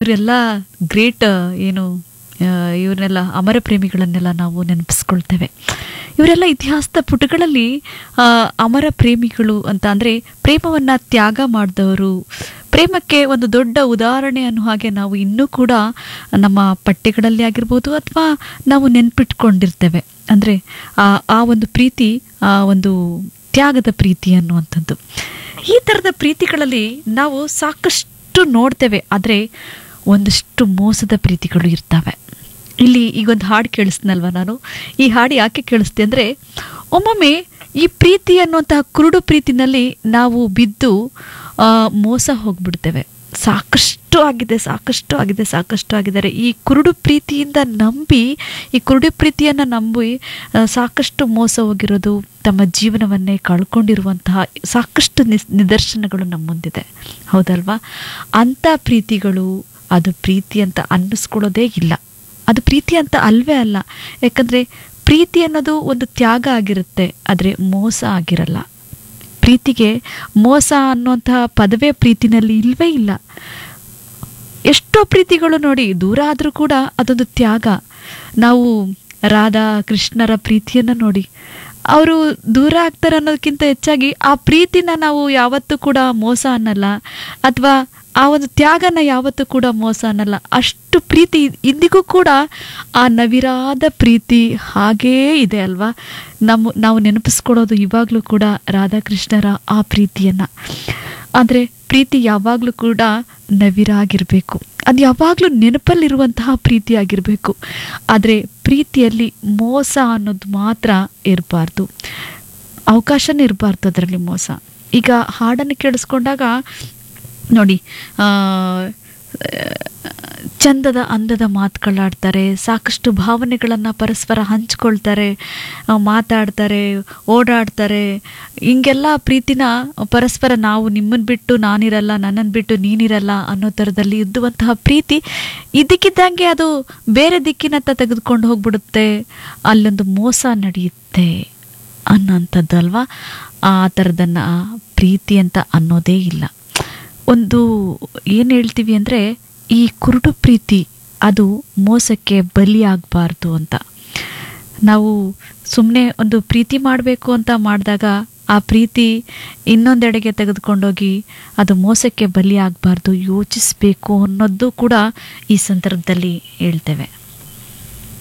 ಇವರೆಲ್ಲ ಗ್ರೇಟ್ ಏನು ಆ, ಇವ್ರನ್ನೆಲ್ಲ ಅಮರ ಪ್ರೇಮಿಗಳನ್ನೆಲ್ಲ ನಾವು ನೆನಪಿಸ್ಕೊಳ್ತೇವೆ ಇವರೆಲ್ಲ ಇತಿಹಾಸದ ಪುಟಗಳಲ್ಲಿ ಆ, ಅಮರ ಪ್ರೇಮಿಗಳು ಅಂತ ಅಂದರೆ ಪ್ರೇಮವನ್ನು ತ್ಯಾಗ ಮಾಡಿದವರು ಪ್ರೇಮಕ್ಕೆ ಒಂದು ದೊಡ್ಡ ಉದಾಹರಣೆ ಅನ್ನೋ ಹಾಗೆ ನಾವು ಇನ್ನೂ ಕೂಡ ನಮ್ಮ ಪಠ್ಯಗಳಲ್ಲಿ ಆಗಿರ್ಬೋದು ಅಥವಾ ನಾವು ನೆನ್ಪಿಟ್ಕೊಂಡಿರ್ತೇವೆ ಅಂದರೆ ಆ ಆ ಒಂದು ಪ್ರೀತಿ ಆ ಒಂದು ತ್ಯಾಗದ ಪ್ರೀತಿ ಅನ್ನುವಂಥದ್ದು ಈ ಥರದ ಪ್ರೀತಿಗಳಲ್ಲಿ ನಾವು ಸಾಕಷ್ಟು ನೋಡ್ತೇವೆ ಆದರೆ ಒಂದಷ್ಟು ಮೋಸದ ಪ್ರೀತಿಗಳು ಇರ್ತವೆ ಇಲ್ಲಿ ಈಗೊಂದು ಹಾಡು ಕೇಳಿಸ್ನಲ್ವ ನಾನು ಈ ಹಾಡು ಯಾಕೆ ಕೇಳಿಸ್ತೆ ಅಂದರೆ ಒಮ್ಮೊಮ್ಮೆ ಈ ಪ್ರೀತಿ ಅನ್ನುವಂತಹ ಕುರುಡು ಪ್ರೀತಿನಲ್ಲಿ ನಾವು ಬಿದ್ದು ಆ, ಮೋಸ ಹೋಗ್ಬಿಡ್ತೇವೆ ಸಾಕಷ್ಟು ಆಗಿದೆ ಸಾಕಷ್ಟು ಆಗಿದೆ ಸಾಕಷ್ಟು ಆಗಿದ್ದಾರೆ ಈ ಕುರುಡು ಪ್ರೀತಿಯಿಂದ ನಂಬಿ ಈ ಕುರುಡು ಪ್ರೀತಿಯನ್ನು ನಂಬಿ ಆ, ಸಾಕಷ್ಟು ಮೋಸ ಹೋಗಿರೋದು ತಮ್ಮ ಜೀವನವನ್ನೇ ಕಳ್ಕೊಂಡಿರುವಂತಹ ಸಾಕಷ್ಟು ನಿಸ್ ನಿದರ್ಶನಗಳು ನಮ್ಮ ಮುಂದಿದೆ ಹೌದಲ್ವಾ ಅಂಥ ಪ್ರೀತಿಗಳು ಅದು ಪ್ರೀತಿ ಅಂತ ಅನ್ನಿಸ್ಕೊಳ್ಳೋದೇ ಇಲ್ಲ ಅದು ಪ್ರೀತಿ ಅಂತ ಅಲ್ವೇ ಅಲ್ಲ ಯಾಕಂದರೆ ಪ್ರೀತಿ ಅನ್ನೋದು ಒಂದು ತ್ಯಾಗ ಆಗಿರುತ್ತೆ ಆದರೆ ಮೋಸ ಆಗಿರಲ್ಲ ಪ್ರೀತಿಗೆ ಮೋಸ ಅನ್ನುವಂತಹ ಪದವೇ ಪ್ರೀತಿನಲ್ಲಿ ಇಲ್ವೇ ಇಲ್ಲ ಎಷ್ಟೋ ಪ್ರೀತಿಗಳು ನೋಡಿ ದೂರ ಆದರೂ ಕೂಡ ಅದೊಂದು ತ್ಯಾಗ ನಾವು ರಾಧಾ ಕೃಷ್ಣರ ಪ್ರೀತಿಯನ್ನು ನೋಡಿ ಅವರು ದೂರ ಆಗ್ತಾರೆ ಅನ್ನೋದಕ್ಕಿಂತ ಹೆಚ್ಚಾಗಿ ಆ ಪ್ರೀತಿನ ನಾವು ಯಾವತ್ತೂ ಕೂಡ ಮೋಸ ಅನ್ನಲ್ಲ ಅಥವಾ ಆ ಒಂದು ತ್ಯಾಗನ ಯಾವತ್ತೂ ಕೂಡ ಮೋಸ ಅನ್ನಲ್ಲ ಅಷ್ಟು ಪ್ರೀತಿ ಇಂದಿಗೂ ಕೂಡ ಆ ನವಿರಾದ ಪ್ರೀತಿ ಹಾಗೇ ಇದೆ ಅಲ್ವಾ ನಮ್ಮ ನಾವು ನೆನಪಿಸ್ಕೊಳ್ಳೋದು ಇವಾಗಲೂ ಕೂಡ ರಾಧಾಕೃಷ್ಣರ ಆ ಪ್ರೀತಿಯನ್ನು ಆದರೆ ಪ್ರೀತಿ ಯಾವಾಗಲೂ ಕೂಡ ನವಿರಾಗಿರಬೇಕು ಅದು ಯಾವಾಗಲೂ ನೆನಪಲ್ಲಿರುವಂತಹ ಪ್ರೀತಿ ಆಗಿರಬೇಕು ಆದರೆ ಪ್ರೀತಿಯಲ್ಲಿ ಮೋಸ ಅನ್ನೋದು ಮಾತ್ರ ಇರಬಾರ್ದು ಅವಕಾಶನೇ ಇರಬಾರ್ದು ಅದರಲ್ಲಿ ಮೋಸ ಈಗ ಹಾಡನ್ನು ಕೇಳಿಸ್ಕೊಂಡಾಗ ನೋಡಿ ಆ, ಚಂದದ ಅಂದದ ಮಾತುಗಳಾಡ್ತಾರೆ ಸಾಕಷ್ಟು ಭಾವನೆಗಳನ್ನು ಪರಸ್ಪರ ಹಂಚ್ಕೊಳ್ತಾರೆ ಆ, ಮಾತಾಡ್ತಾರೆ ಓಡಾಡ್ತಾರೆ ಹಿಂಗೆಲ್ಲ ಪ್ರೀತಿನ ಪರಸ್ಪರ ನಾವು ನಿಮ್ಮನ್ನು ಬಿಟ್ಟು ನಾನಿರಲ್ಲ ನನ್ನನ್ನು ಬಿಟ್ಟು ನೀನಿರಲ್ಲ ಅನ್ನೋ ಥರದಲ್ಲಿ ಇದ್ದುವಂತಹ ಪ್ರೀತಿ ಇದಕ್ಕಿದ್ದಂಗೆ ಅದು ಬೇರೆ ದಿಕ್ಕಿನತ್ತ ತೆಗೆದುಕೊಂಡು ಹೋಗ್ಬಿಡುತ್ತೆ ಅಲ್ಲೊಂದು ಮೋಸ ನಡೆಯುತ್ತೆ ಅನ್ನೋಂಥದ್ದು ಅಲ್ವಾ ಆ ಥರದನ್ನು ಪ್ರೀತಿ ಅಂತ ಅನ್ನೋದೇ ಇಲ್ಲ ಒಂದು ಏನು ಹೇಳ್ತೀವಿ ಅಂದರೆ ಈ ಕುರುಡು ಪ್ರೀತಿ ಅದು ಮೋಸಕ್ಕೆ ಬಲಿಯಾಗಬಾರ್ದು ಅಂತ ನಾವು ಸುಮ್ಮನೆ ಒಂದು ಪ್ರೀತಿ ಮಾಡಬೇಕು ಅಂತ ಮಾಡಿದಾಗ ಆ ಪ್ರೀತಿ ಇನ್ನೊಂದೆಡೆಗೆ ತೆಗೆದುಕೊಂಡೋಗಿ ಅದು ಮೋಸಕ್ಕೆ ಬಲಿಯಾಗಬಾರ್ದು ಯೋಚಿಸಬೇಕು ಅನ್ನೋದು ಕೂಡ ಈ ಸಂದರ್ಭದಲ್ಲಿ ಹೇಳ್ತೇವೆ